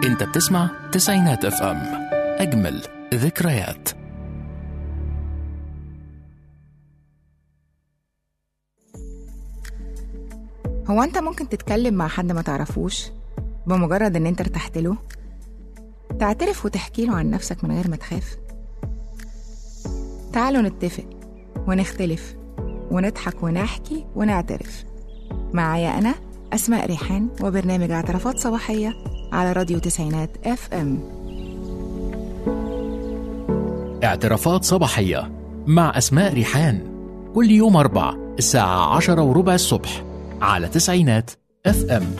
انت بتسمع تسعينات اف ام اجمل ذكريات هو انت ممكن تتكلم مع حد ما تعرفوش بمجرد ان انت ارتحت له تعترف وتحكي له عن نفسك من غير ما تخاف تعالوا نتفق ونختلف ونضحك ونحكي ونعترف معايا انا اسماء ريحان وبرنامج اعترافات صباحيه على راديو تسعينات اف ام اعترافات صباحية مع أسماء ريحان كل يوم أربع الساعة عشرة وربع الصبح على تسعينات اف ام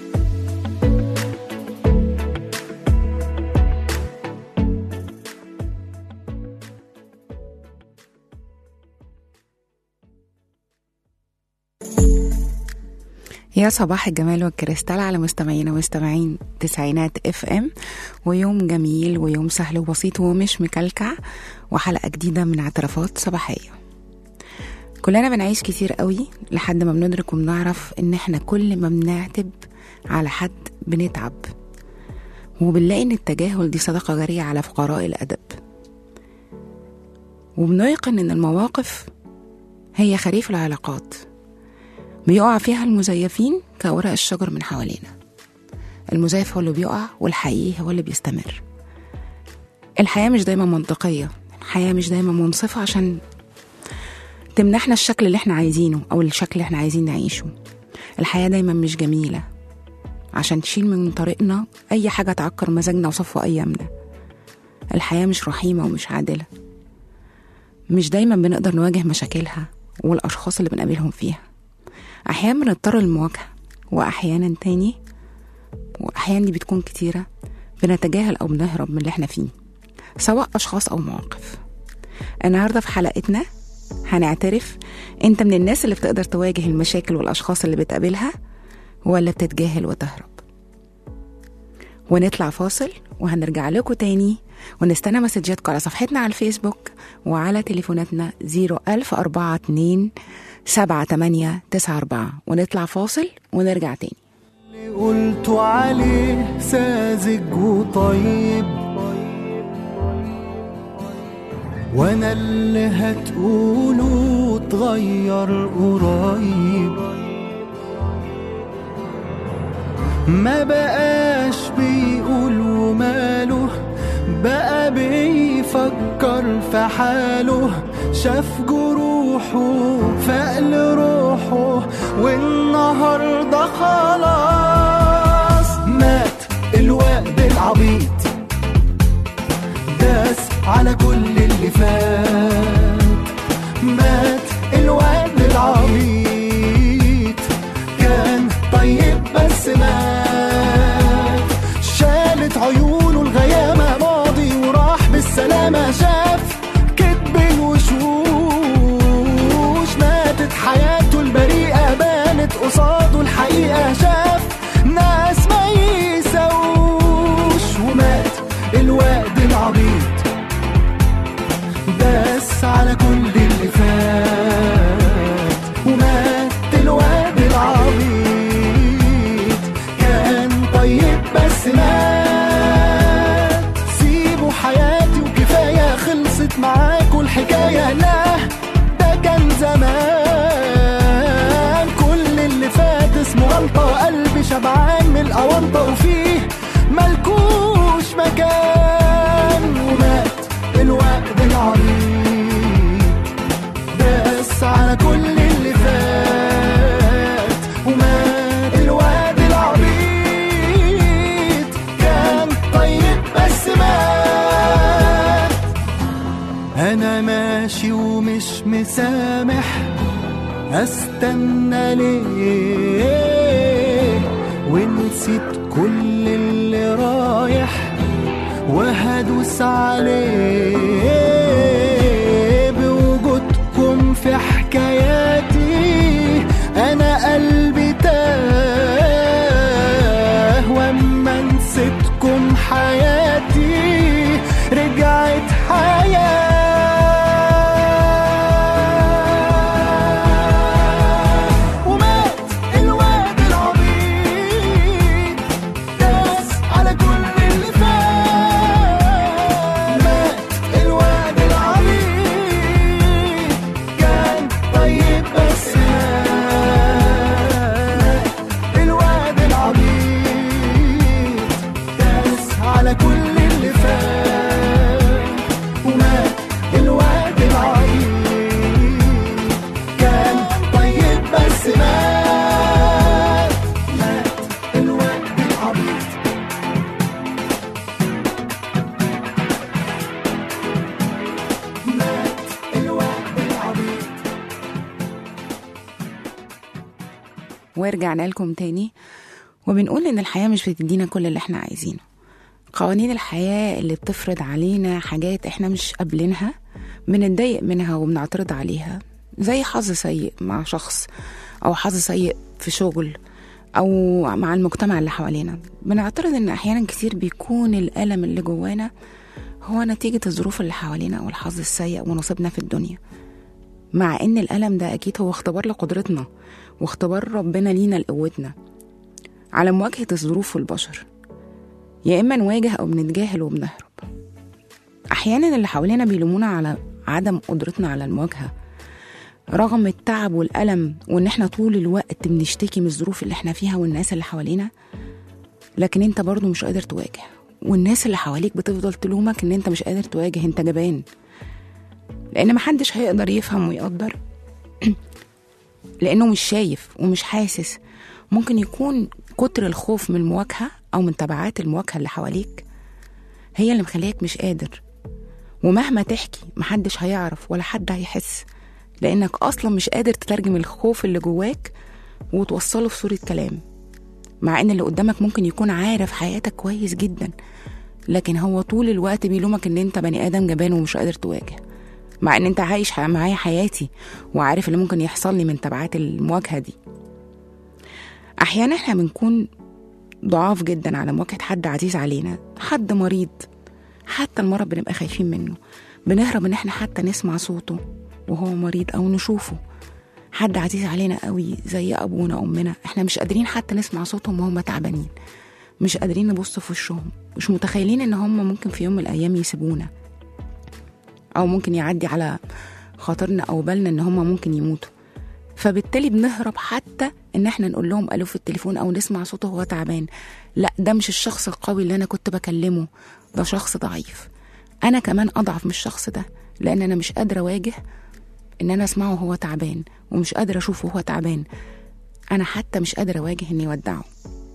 يا صباح الجمال والكريستال على مستمعينا ومستمعين تسعينات اف ام ويوم جميل ويوم سهل وبسيط ومش مكلكع وحلقة جديدة من اعترافات صباحية كلنا بنعيش كتير قوي لحد ما بندرك وبنعرف ان احنا كل ما بنعتب على حد بنتعب وبنلاقي ان التجاهل دي صدقة جارية على فقراء الأدب وبنيقن ان المواقف هي خريف العلاقات بيقع فيها المزيفين كأوراق الشجر من حوالينا المزيف هو اللي بيقع والحقيقي هو اللي بيستمر الحياة مش دايما منطقية الحياة مش دايما منصفة عشان تمنحنا الشكل اللي احنا عايزينه أو الشكل اللي احنا عايزين نعيشه الحياة دايما مش جميلة عشان تشيل من طريقنا أي حاجة تعكر مزاجنا وصفو أيامنا الحياة مش رحيمة ومش عادلة مش دايما بنقدر نواجه مشاكلها والأشخاص اللي بنقابلهم فيها أحيانا بنضطر للمواجهة وأحيانا تاني وأحيانا دي بتكون كتيرة بنتجاهل أو بنهرب من اللي احنا فيه سواء أشخاص أو مواقف النهاردة في حلقتنا هنعترف انت من الناس اللي بتقدر تواجه المشاكل والأشخاص اللي بتقابلها ولا بتتجاهل وتهرب ونطلع فاصل وهنرجع لكم تاني ونستنى مسجاتكم على صفحتنا على الفيسبوك وعلى تليفوناتنا 01042 سبعة تمانية تسعة أربعة ونطلع فاصل ونرجع تاني اللي قلت عليه ساذج وطيب وانا اللي هتقوله اتغير قريب ما بقاش بيقول وماله بقى بيفكر في حاله شاف جروحه فقل روحه والنهارده خلاص مات الوقت العبيط داس على كل اللي فات مات الوقت العبيط كان طيب بس مات شالت عيونه الغيامة ماضي وراح بالسلامة شاف كدب الوشوش ماتت حياته البريئة بانت قصاده الحقيقة شاف ناس ما يسوش ومات الوقت العبيط داس على كل اللي فات ومات الواد العبيط كان طيب بس مات سيبوا حياتي وكفاية خلصت معاكوا الحكاية لا ده كان زمان كل اللي فات اسمه غلطة قلبي شبعان من الأونطة وفيه ملكوش مكان ومات الوقت العريض داس على كل اللي فات ومات الواد العبيط كان طيب بس مات انا ماشي ومش مسامح استنى ليه ونسيت كل اللي رايح وهدوس عليه بوجودكم في حكاياتي انا قلبي تاه واما نسيتكم حياتي رجعت حياه ومات الواد العبيط داس على كل ورجعنا لكم تاني وبنقول إن الحياة مش بتدينا كل اللي احنا عايزينه قوانين الحياة اللي بتفرض علينا حاجات احنا مش قابلينها بنتضايق منها وبنعترض عليها زي حظ سيء مع شخص أو حظ سيء في شغل أو مع المجتمع اللي حوالينا بنعترض إن أحيانا كتير بيكون الألم اللي جوانا هو نتيجة الظروف اللي حوالينا أو الحظ السيء ونصيبنا في الدنيا مع إن الألم ده أكيد هو اختبار لقدرتنا واختبار ربنا لينا لقوتنا على مواجهة الظروف والبشر يا إما نواجه أو بنتجاهل وبنهرب أحيانا اللي حوالينا بيلومونا على عدم قدرتنا على المواجهة رغم التعب والألم وإن إحنا طول الوقت بنشتكي من الظروف اللي إحنا فيها والناس اللي حوالينا لكن أنت برضو مش قادر تواجه والناس اللي حواليك بتفضل تلومك إن أنت مش قادر تواجه أنت جبان لأن محدش هيقدر يفهم ويقدر لأنه مش شايف ومش حاسس ممكن يكون كتر الخوف من المواجهة أو من تبعات المواجهة اللي حواليك هي اللي مخليك مش قادر ومهما تحكي محدش هيعرف ولا حد هيحس لأنك أصلا مش قادر تترجم الخوف اللي جواك وتوصله في صورة كلام مع إن اللي قدامك ممكن يكون عارف حياتك كويس جدا لكن هو طول الوقت بيلومك إن أنت بني آدم جبان ومش قادر تواجه مع إن أنت عايش معايا حياتي وعارف اللي ممكن يحصل لي من تبعات المواجهة دي أحيانا إحنا بنكون ضعاف جدا على مواجهة حد عزيز علينا حد مريض حتى المرض بنبقى خايفين منه بنهرب ان احنا حتى نسمع صوته وهو مريض او نشوفه حد عزيز علينا قوي زي ابونا امنا احنا مش قادرين حتى نسمع صوتهم وهم تعبانين مش قادرين نبص في وشهم مش متخيلين ان هم ممكن في يوم من الايام يسيبونا او ممكن يعدي على خاطرنا او بالنا ان هم ممكن يموتوا فبالتالي بنهرب حتى ان احنا نقول لهم الو في التليفون او نسمع صوته وهو تعبان لا ده مش الشخص القوي اللي انا كنت بكلمه ده شخص ضعيف انا كمان اضعف من الشخص ده لان انا مش قادره اواجه ان انا اسمعه وهو تعبان ومش قادره اشوفه وهو تعبان انا حتى مش قادره اواجه اني اودعه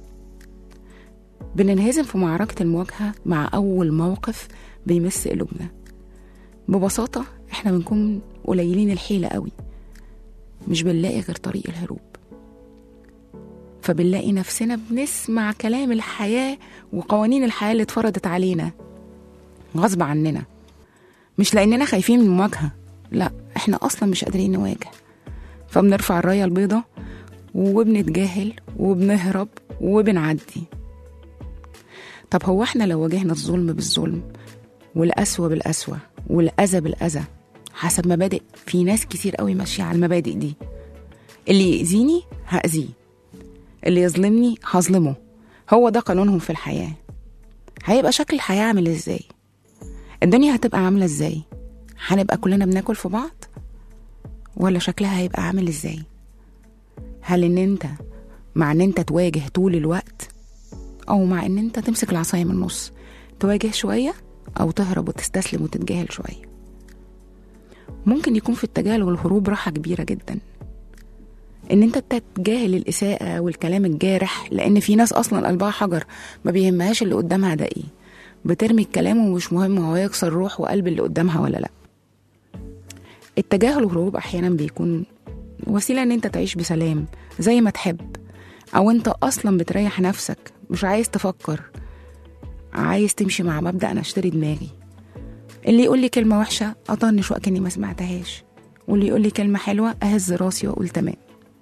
بننهزم في معركة المواجهة مع أول موقف بيمس قلوبنا ببساطة احنا بنكون قليلين الحيلة قوي مش بنلاقي غير طريق الهروب فبنلاقي نفسنا بنسمع كلام الحياة وقوانين الحياة اللي اتفرضت علينا غصب عننا مش لأننا خايفين من المواجهة لا احنا أصلا مش قادرين نواجه فبنرفع الراية البيضة وبنتجاهل وبنهرب وبنعدي طب هو احنا لو واجهنا الظلم بالظلم والقسوة بالقسوة والأذى بالأذى حسب مبادئ في ناس كتير قوي ماشية على المبادئ دي اللي يأذيني هأذيه اللي يظلمني هظلمه هو ده قانونهم في الحياة هيبقى شكل الحياة عامل ازاي الدنيا هتبقى عاملة ازاي هنبقى كلنا بناكل في بعض ولا شكلها هيبقى عامل ازاي هل ان انت مع ان انت تواجه طول الوقت او مع ان انت تمسك العصاية من النص تواجه شوية او تهرب وتستسلم وتتجاهل شوية ممكن يكون في التجاهل والهروب راحة كبيرة جدا ان انت تتجاهل الاساءة والكلام الجارح لان في ناس اصلا قلبها حجر ما بيهمهاش اللي قدامها ده ايه بترمي الكلام ومش مهم هو يكسر روح وقلب اللي قدامها ولا لا التجاهل والهروب احيانا بيكون وسيلة ان انت تعيش بسلام زي ما تحب او انت اصلا بتريح نفسك مش عايز تفكر عايز تمشي مع مبدأ انا اشتري دماغي اللي يقول لي كلمة وحشة أطنش وأكني ما سمعتهاش واللي يقول لي كلمة حلوة أهز راسي وأقول تمام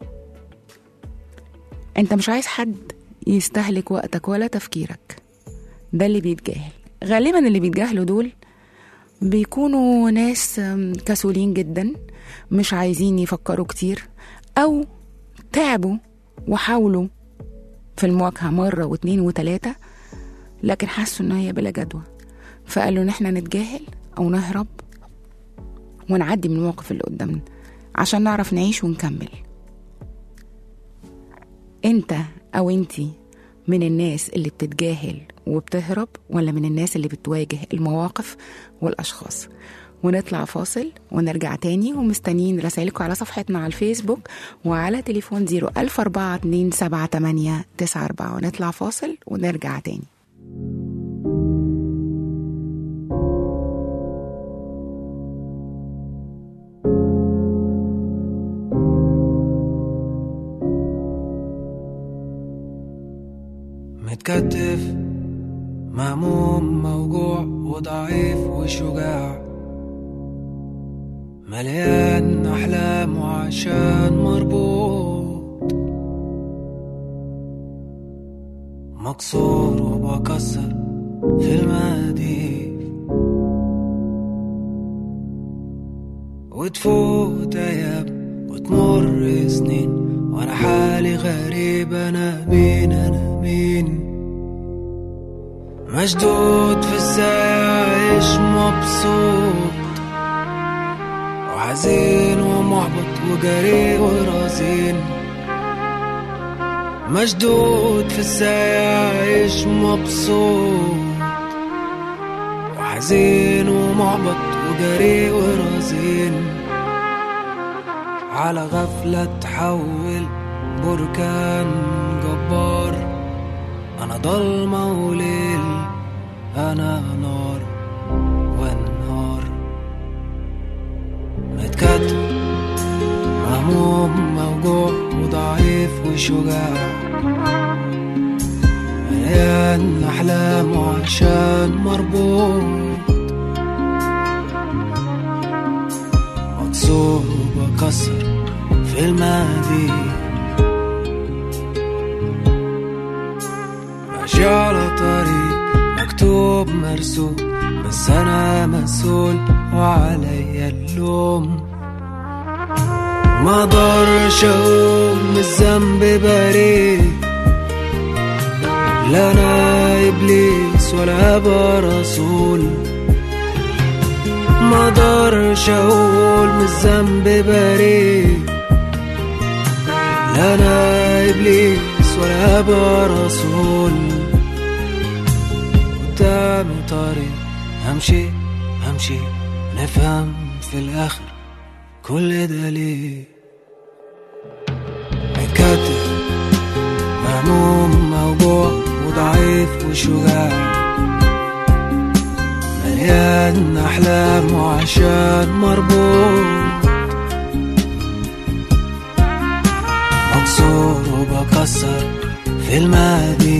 أنت مش عايز حد يستهلك وقتك ولا تفكيرك ده اللي بيتجاهل غالبا اللي بيتجاهلوا دول بيكونوا ناس كسولين جدا مش عايزين يفكروا كتير أو تعبوا وحاولوا في المواجهة مرة واتنين وتلاتة لكن حسوا إن هي بلا جدوى فقالوا ان احنا نتجاهل او نهرب ونعدي من الموقف اللي قدامنا عشان نعرف نعيش ونكمل انت او انتي من الناس اللي بتتجاهل وبتهرب ولا من الناس اللي بتواجه المواقف والاشخاص ونطلع فاصل ونرجع تاني ومستنيين رسائلكم على صفحتنا على الفيسبوك وعلى تليفون 010427894 ونطلع فاصل ونرجع تاني متكتف مهموم موجوع وضعيف وشجاع مليان أحلام وعشان مربوط مكسور وبكسر في المقاديف وتفوت أيام وتمر سنين وأنا حالي غريب أنا مين أنا مين مشدود في الساعة عايش مبسوط وحزين ومحبط وجريء ورزين مشدود في الساعة عايش مبسوط وحزين ومحبط وجريء ورزين على غفلة تحول بركان جبار أنا ضلمة وليل أنا نار والنار متكتف مهموم موجوع وضعيف وشجاع مليان أحلام وعشان مربوط مكسور وبكسر في الماضي ماشي على طريق مكتوب مرسوم بس أنا مسؤول وعليا اللوم ما اقدرش اقول من الذنب بريء لا انا ابليس ولا ابقى رسول ما اقدرش اقول من الذنب بريء لا انا ابليس ولا ابقى رسول قدامي طريق همشي همشي نفهم في الاخر كل ده ليه متكتف مهموم موجوع وضعيف وشجاع مليان أحلام وعشان مربوط مكسور وبكسر في الماضي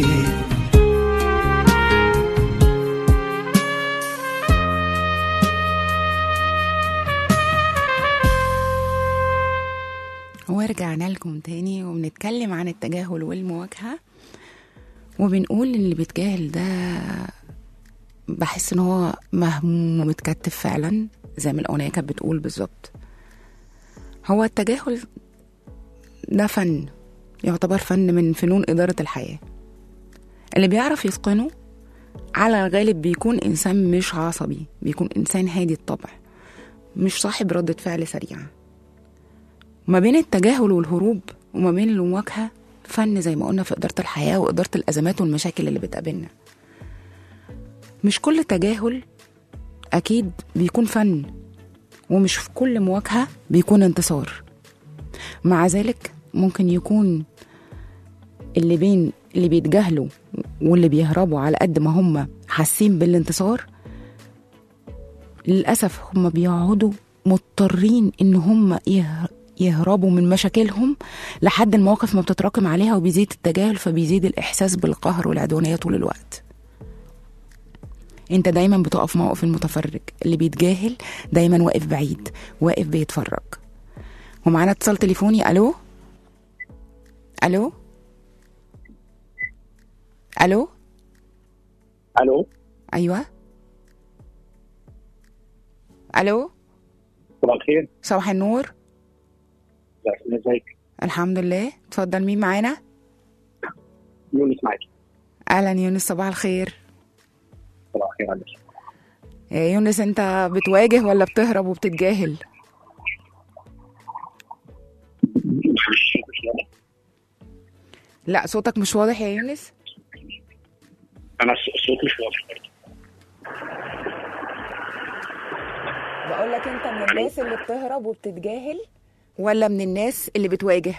ورجعنا لكم تاني وبنتكلم عن التجاهل والمواجهة وبنقول اللي بيتجاهل ده بحس ان هو مهموم ومتكتف فعلا زي ما الأغنية كانت بتقول بالظبط هو التجاهل ده فن يعتبر فن من فنون إدارة الحياة اللي بيعرف يتقنه على الغالب بيكون إنسان مش عصبي بيكون إنسان هادي الطبع مش صاحب ردة فعل سريعة ما بين التجاهل والهروب وما بين المواجهة فن زي ما قلنا في إدارة الحياة وإدارة الأزمات والمشاكل اللي بتقابلنا مش كل تجاهل أكيد بيكون فن ومش في كل مواجهة بيكون انتصار مع ذلك ممكن يكون اللي بين اللي بيتجاهلوا واللي بيهربوا على قد ما هم حاسين بالانتصار للأسف هم بيقعدوا مضطرين إن هم يه- يهربوا من مشاكلهم لحد المواقف ما بتتراكم عليها وبيزيد التجاهل فبيزيد الإحساس بالقهر والعدوانية طول الوقت انت دايما بتقف موقف المتفرج اللي بيتجاهل دايما واقف بعيد واقف بيتفرج ومعانا اتصال تليفوني الو الو الو الو ايوه الو صباح الخير صباح النور ازيك الحمد لله اتفضل مين معانا يونس معاكي اهلا يونس صباح الخير صباح الخير عليك يا يونس انت بتواجه ولا بتهرب وبتتجاهل لا صوتك مش واضح يا يونس انا الصوت مش واضح برضه بقول لك انت من الناس اللي بتهرب وبتتجاهل ولا من الناس اللي بتواجه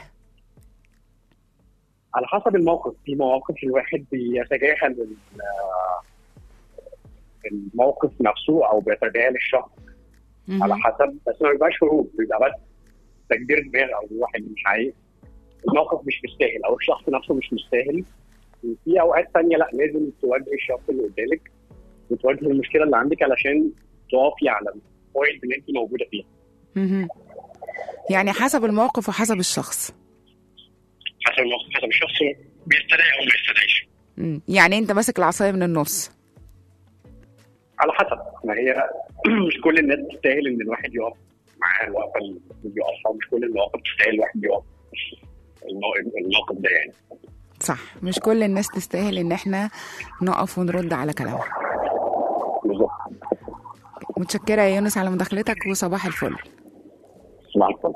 على حسب الموقف في مواقف الواحد بيتجاهل ال- الموقف نفسه او بيتجاهل الشخص على حسب بس ما بيبقاش هروب بيبقى بس تكبير دماغ او الواحد مش عايز الموقف مش مستاهل او الشخص نفسه مش مستاهل في اوقات ثانيه لا لازم تواجهي الشخص اللي قدامك وتواجهي المشكله اللي عندك علشان تقفي على البوينت اللي انت موجوده فيها مهم. يعني حسب الموقف وحسب الشخص حسب الموقف حسب الشخص بيستدعي او ما يستدعيش مم. يعني انت ماسك العصايه من النص على حسب ما هي مش كل الناس تستاهل ان الواحد يقف معاها الوقفه اللي بيقفها مش كل المواقف تستاهل الواحد يقف المو- الموقف ده يعني صح مش كل الناس تستاهل ان احنا نقف ونرد على كلامها بالظبط متشكره يا يونس على مداخلتك وصباح الفل مع الفل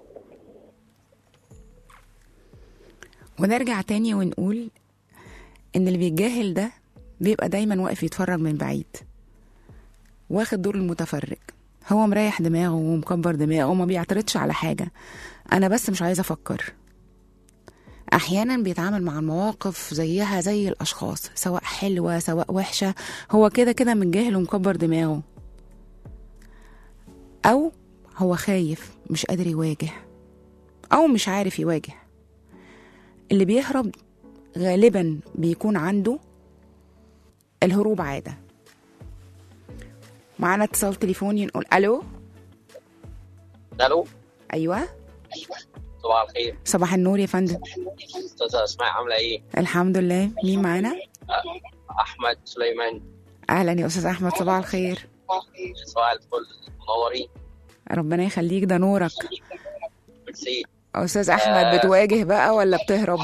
ونرجع تاني ونقول ان اللي بيتجاهل ده بيبقى دايما واقف يتفرج من بعيد واخد دور المتفرج هو مريح دماغه ومكبر دماغه وما بيعترضش على حاجة أنا بس مش عايزة أفكر أحيانا بيتعامل مع المواقف زيها زي الأشخاص سواء حلوة سواء وحشة هو كده كده متجاهل ومكبر دماغه أو هو خايف مش قادر يواجه أو مش عارف يواجه اللي بيهرب غالبا بيكون عنده الهروب عادة معانا اتصال تليفوني نقول ألو الو أيوة صباح الخير صباح النور يا فندم استاذه اسماء عامله ايه الحمد لله مين معانا احمد سليمان أهلا يا أستاذ أحمد صباح الخير صباح الفل منورين ربنا يخليك ده نورك ميرسي أستاذ أحمد بتواجه بقى ولا بتهرب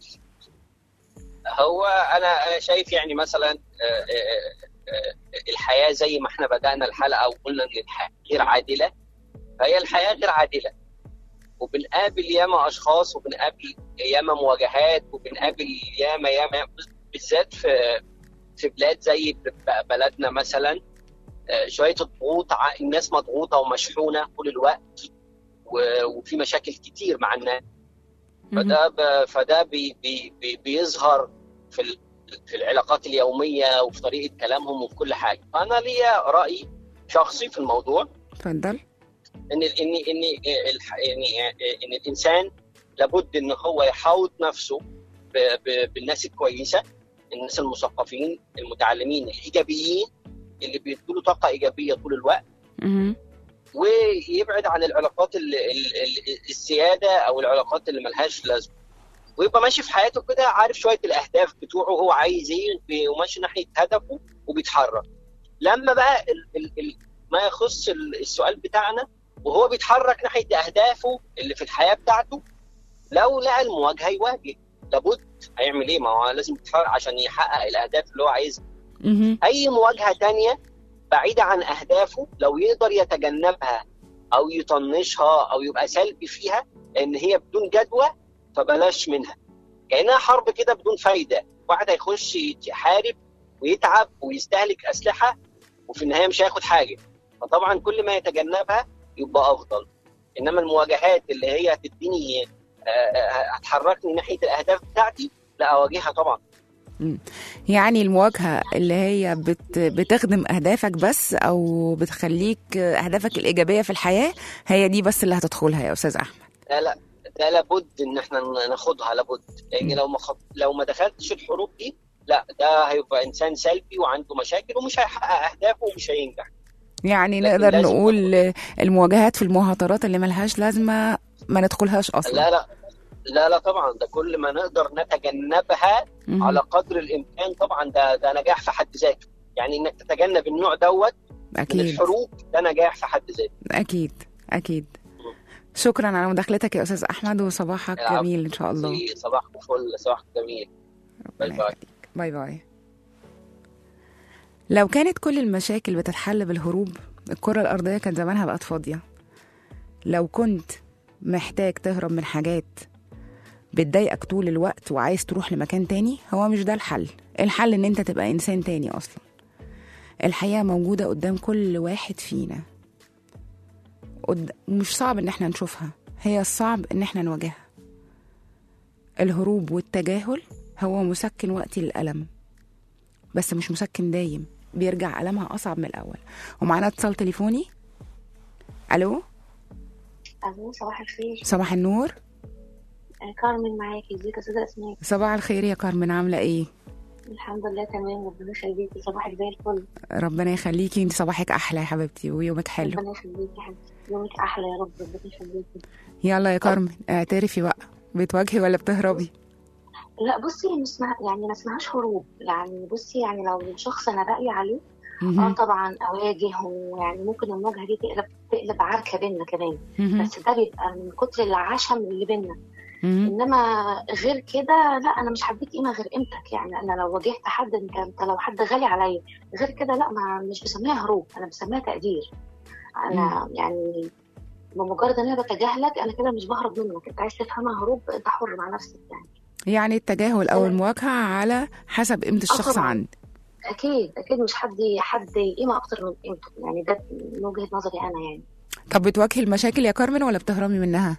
هو انا شايف يعني مثلا آه، آه، آه، الحياه زي ما احنا بدانا الحلقه وقلنا ان الحياه غير عادله فهي الحياه غير عادله وبنقابل ياما اشخاص وبنقابل ياما مواجهات وبنقابل ياما ياما بالذات في في بلاد زي ب- بلدنا مثلا آه، شويه الضغوط ع- الناس مضغوطه ومشحونه طول الوقت و- وفي مشاكل كتير مع الناس فده ب... فده بي... بي... بي... بيظهر في ال... في العلاقات اليوميه وفي طريقه كلامهم وفي كل حاجه فانا ليا راي شخصي في الموضوع اتفضل ان ال- ان ان الح- ان ان الانسان لابد ان هو يحاوط نفسه ب... ب... بالناس الكويسه الناس المثقفين المتعلمين الايجابيين اللي بيدوا له طاقه ايجابيه طول الوقت مهم. ويبعد عن العلاقات ال- ال- ال- الزياده او العلاقات اللي ملهاش لازمه ويبقى ماشي في حياته كده عارف شويه الاهداف بتوعه هو عايز ايه وماشي ناحيه هدفه وبيتحرك لما بقى ال ال ال ما يخص ال- السؤال بتاعنا وهو بيتحرك ناحيه اهدافه اللي في الحياه بتاعته لو لقى المواجهه يواجه لابد هيعمل ايه ما هو لازم يتحرك عشان يحقق الاهداف اللي هو عايزها مهم. اي مواجهه تانية بعيده عن اهدافه لو يقدر يتجنبها او يطنشها او يبقى سلبي فيها لان هي بدون جدوى فبلاش منها كانها حرب كده بدون فايده واحد هيخش يحارب ويتعب ويستهلك اسلحه وفي النهايه مش هياخد حاجه فطبعا كل ما يتجنبها يبقى افضل انما المواجهات اللي هي هتديني آه، آه، هتحركني ناحيه الاهداف بتاعتي لا اواجهها طبعا يعني المواجهة اللي هي بت بتخدم أهدافك بس أو بتخليك أهدافك الإيجابية في الحياة هي دي بس اللي هتدخلها يا أستاذ أحمد لا لا ده لابد ان احنا ناخدها لابد لان لو ما خد... لو ما دخلتش الحروب دي لا ده هيبقى انسان سلبي وعنده مشاكل ومش هيحقق اهدافه ومش هينجح يعني لكن نقدر لازم نقول المواجهات في المهاترات اللي ملهاش لازمة ما ندخلهاش أصلا لا لا لا لا طبعا ده كل ما نقدر نتجنبها مهم. على قدر الامكان طبعا ده ده نجاح في حد ذاته يعني انك تتجنب النوع دوت من أكيد الحروب ده نجاح في حد ذاته أكيد أكيد شكرا على مداخلتك يا أستاذ أحمد وصباحك العفو. جميل إن شاء الله صباحكم فل صباحكم جميل باي ربنا باي يخليك. باي باي لو كانت كل المشاكل بتتحل بالهروب الكرة الأرضية كان زمانها بقت فاضية لو كنت محتاج تهرب من حاجات بتضايقك طول الوقت وعايز تروح لمكان تاني هو مش ده الحل الحل ان انت تبقى انسان تاني اصلا الحياة موجودة قدام كل واحد فينا قد... مش صعب ان احنا نشوفها هي الصعب ان احنا نواجهها الهروب والتجاهل هو مسكن وقتي للألم بس مش مسكن دايم بيرجع ألمها أصعب من الأول ومعانا اتصال تليفوني ألو ألو صباح الخير صباح النور آه، كارمن معاكي ازيك يا استاذه اسماء صباح الخير يا كارمن عامله ايه الحمد لله تمام ربنا يخليكي صباحك زي الفل ربنا يخليكي انت صباحك احلى يا حبيبتي ويومك حلو ربنا يخليكي يا حبيبتي يومك احلى يا رب ربنا يخليكي يلا يا كارمن اعترفي بقى بتواجهي ولا بتهربي لا بصي مش اسمها يعني ما اسمهاش هروب يعني بصي يعني لو شخص انا باقي عليه اه مهم. طبعا اواجه ويعني ممكن المواجهه دي تقلب تقلب عركه بينا كمان مهم. بس ده بيبقى من كتر العشم اللي بينا مهم. انما غير كده لا انا مش هديك قيمه غير قيمتك يعني انا لو واجهت حد انت انت لو حد غالي عليا غير كده لا ما مش بسميها هروب انا بسميها تقدير انا يعني بمجرد ان انا بتجاهلك انا كده مش بهرب منك انت عايز تفهمها هروب انت حر مع نفسك يعني يعني التجاهل او المواجهه على حسب قيمه الشخص طبعاً. عندك اكيد اكيد مش حد حد قيمه اكتر من قيمته يعني ده من وجهه نظري انا يعني طب بتواجهي المشاكل يا كارمن ولا بتهربي منها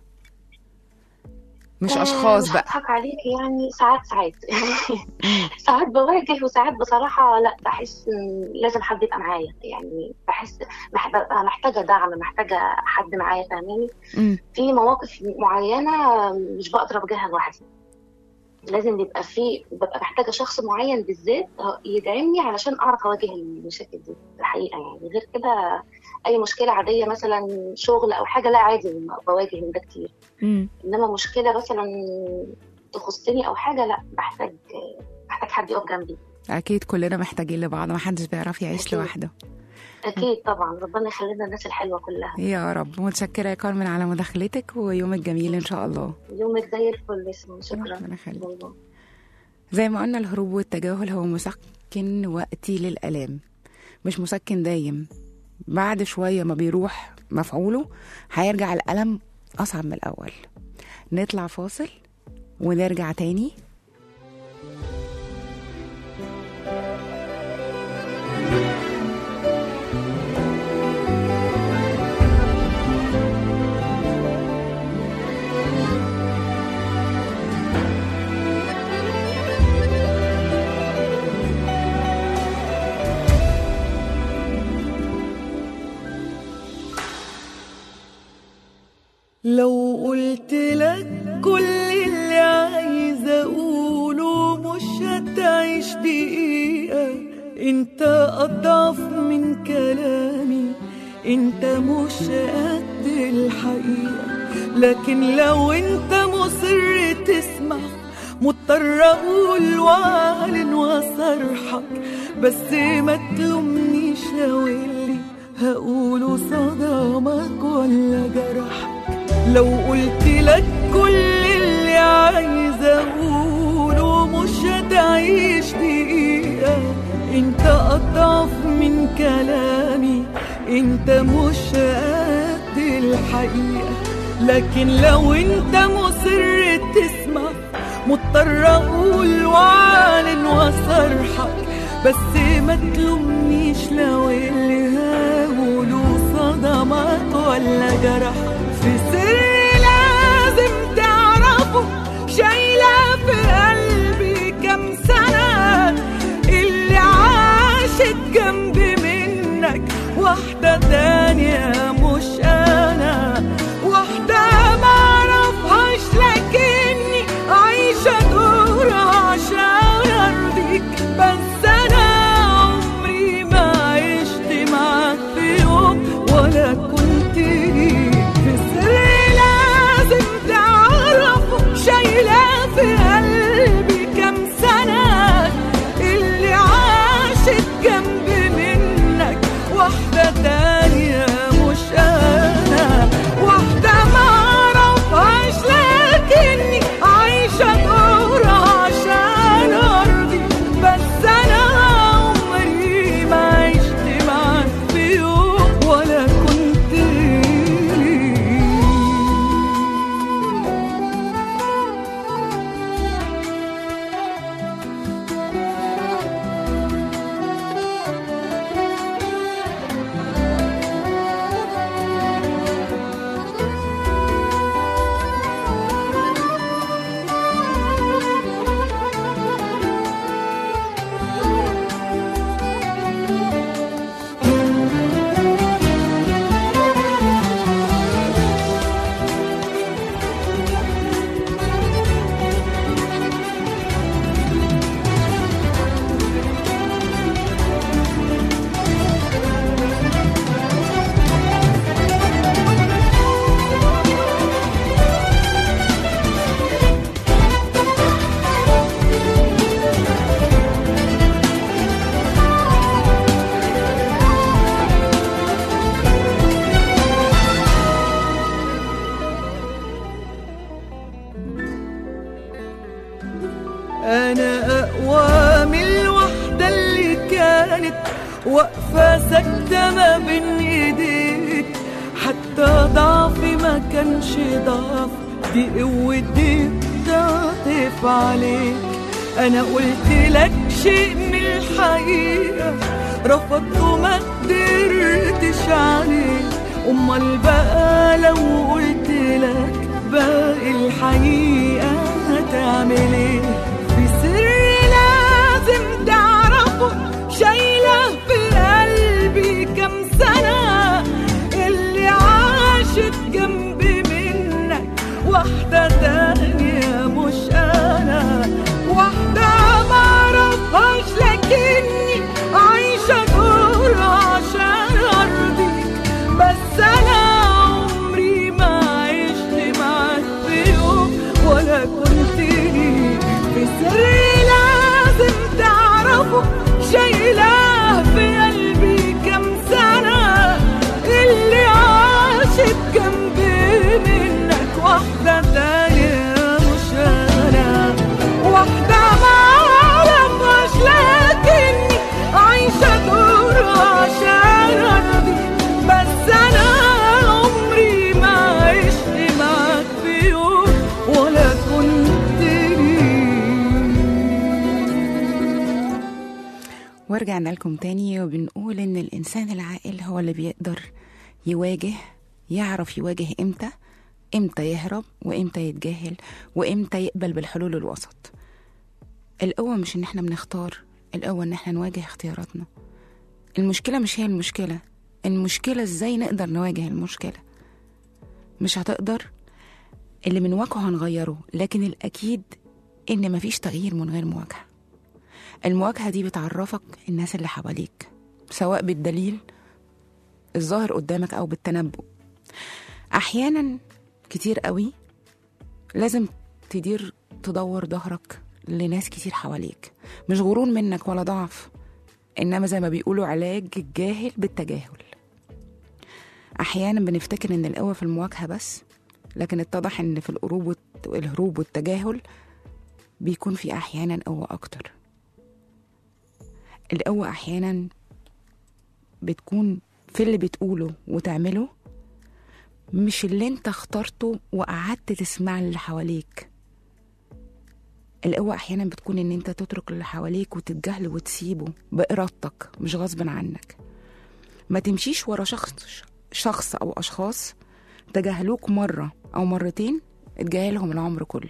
مش آه، اشخاص مش بقى هضحك عليك يعني ساعات ساعات ساعات بواجه وساعات بصراحة لا بحس إن لازم حد يبقى معايا يعني بحس بح- ببقى محتاجة دعم محتاجة حد معايا فاهماني مم. في مواقف معينة مش بقدر أواجهها لوحدي لازم يبقى في ببقى محتاجة شخص معين بالذات يدعمني علشان أعرف أواجه المشاكل دي الحقيقة يعني غير كده أي مشكلة عادية مثلا شغل أو حاجة لا عادي بواجه من ده كتير مم. انما مشكله مثلا تخصني او حاجه لا بحتاج بحتاج حد يقف جنبي اكيد كلنا محتاجين لبعض ما حدش بيعرف يعيش أكيد. لوحده اكيد طبعا ربنا يخلينا الناس الحلوه كلها يا رب متشكره يا كارمن على مداخلتك ويومك جميل ان شاء الله يومك زي الفل اسمه شكرا ربنا يخليك. باي باي. زي ما قلنا الهروب والتجاهل هو مسكن وقتي للآلام مش مسكن دايم بعد شوية ما بيروح مفعوله هيرجع الألم أصعب من الأول نطلع فاصل ونرجع تاني لو قلت لك كل اللي عايز اقوله مش هتعيش دقيقة انت اضعف من كلامي انت مش قد الحقيقة لكن لو انت مصر تسمع مضطر اقول واعلن واصرحك بس ما تلومنيش لو اللي هقوله صدمك ولا جرحك لو قلت لك كل اللي عايز اقوله مش هتعيش دقيقة انت اضعف من كلامي انت مش قد الحقيقة لكن لو انت مصر تسمع مضطر اقول واعلن واصرحك بس ما تلومنيش لو اللي هقوله صدمك ولا جرحك في سر لازم تعرفه شايلة في قلبي كام سنة اللي عاشت جنبي منك واحدة تانية مش أنا واحدة معرفهاش لكني عايشة دور عشان أرضيك بس أنا عمري ما عشت معاك في يوم ولا كنت ليك في سر أنا أقوى من الوحدة اللي كانت واقفة ساكتة ما بين إيديك حتى ضعفي ما كانش ضعف دي قوتي بتعطف عليك أنا قلت لك شيء من الحقيقة رفضت وما قدرتش عليه أمال بقى لو قلت لك باقي الحقيقة هتعمل ايه في سر لازم تعرفه شايلة في قلبي كم سنة اللي عاشت جنبي منك واحدة تانية مش أنا واحدة معرفهاش لكني عايشة دور عشان أرضيك بس أنا عمري ما عشت معاك في يوم ولا كنت ليك في سري لازم تعرفه شايلاه في قلبي كم سنة اللي عاشت جنبي منك واحدة تانية مش أنا واحدة معرفهاش لكني عايشة دور عشان أرضيك بس أنا عمري ما عشت معاك في يوم ولا كنت ليك ورجعنا لكم تاني وبنقول ان الانسان العاقل هو اللي بيقدر يواجه يعرف يواجه امتى امتى يهرب وامتى يتجاهل وامتى يقبل بالحلول الوسط القوة مش ان احنا بنختار القوة ان احنا نواجه اختياراتنا المشكلة مش هي المشكلة المشكلة ازاي نقدر نواجه المشكلة مش هتقدر اللي من واقعه هنغيره لكن الأكيد إن مفيش تغيير من غير مواجهة المواجهة دي بتعرفك الناس اللي حواليك سواء بالدليل الظاهر قدامك أو بالتنبؤ أحيانا كتير قوي لازم تدير تدور ظهرك لناس كتير حواليك مش غرور منك ولا ضعف إنما زي ما بيقولوا علاج الجاهل بالتجاهل أحيانا بنفتكر إن القوة في المواجهة بس لكن اتضح إن في الهروب والت- الهروب والتجاهل بيكون في أحيانا قوة أكتر القوة أحيانا بتكون في اللي بتقوله وتعمله مش اللي انت اخترته وقعدت تسمع اللي حواليك القوة أحيانا بتكون إن أنت تترك اللي حواليك وتتجاهله وتسيبه بإرادتك مش غصب عنك ما تمشيش ورا شخص شخص أو أشخاص تجاهلوك مرة أو مرتين اتجاهلهم العمر كله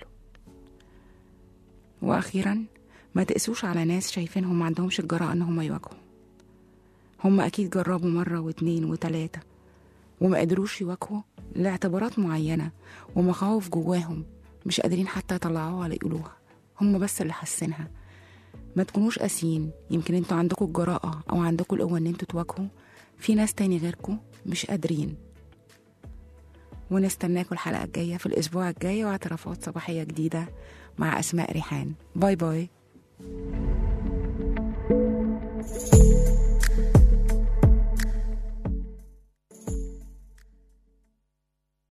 وأخيرا ما تقسوش على ناس شايفينهم ما عندهمش الجرأة إن هم يواجهوا هم أكيد جربوا مرة واتنين وتلاتة وما قدروش يواجهوا لاعتبارات معينة ومخاوف جواهم مش قادرين حتى يطلعوها ولا يقولوها هم بس اللي حاسينها ما تكونوش قاسيين يمكن انتوا عندكم الجراءة أو عندكم القوة إن انتوا تواجهوا في ناس تاني غيركم مش قادرين ونستناكم الحلقة الجاية في الأسبوع الجاي واعترافات صباحية جديدة مع أسماء ريحان باي باي